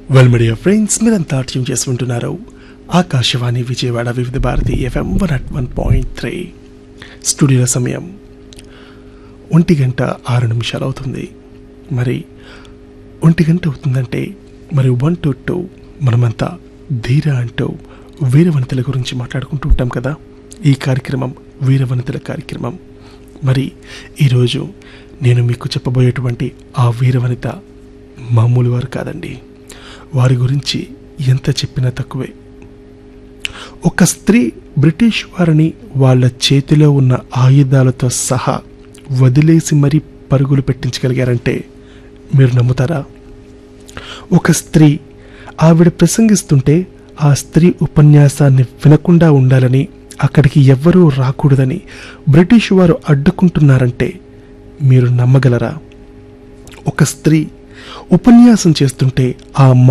well media friends మీరంతా tune చేసుకుంటున్నారు Akashvani Vijayawada Vividh Bharati FM one at one point three స్టూడియోల సమయం ఒంటి గంట ఆరు నిమిషాలు అవుతుంది మరి ఒంటి గంట అవుతుందంటే మరి వన్ టు టూ మనమంతా ధీర అంటూ వీరవనితల గురించి మాట్లాడుకుంటూ ఉంటాం కదా ఈ కార్యక్రమం వీరవనితల కార్యక్రమం మరి ఈరోజు నేను మీకు చెప్పబోయేటువంటి ఆ వీరవనిత మామూలు వారు కాదండి వారి గురించి ఎంత చెప్పినా తక్కువే ఒక స్త్రీ బ్రిటిష్ వారిని వాళ్ళ చేతిలో ఉన్న ఆయుధాలతో సహా వదిలేసి మరీ పరుగులు పెట్టించగలిగారంటే మీరు నమ్ముతారా ఒక స్త్రీ ఆవిడ ప్రసంగిస్తుంటే ఆ స్త్రీ ఉపన్యాసాన్ని వినకుండా ఉండాలని అక్కడికి ఎవ్వరూ రాకూడదని బ్రిటిష్ వారు అడ్డుకుంటున్నారంటే మీరు నమ్మగలరా ఒక స్త్రీ ఉపన్యాసం చేస్తుంటే ఆ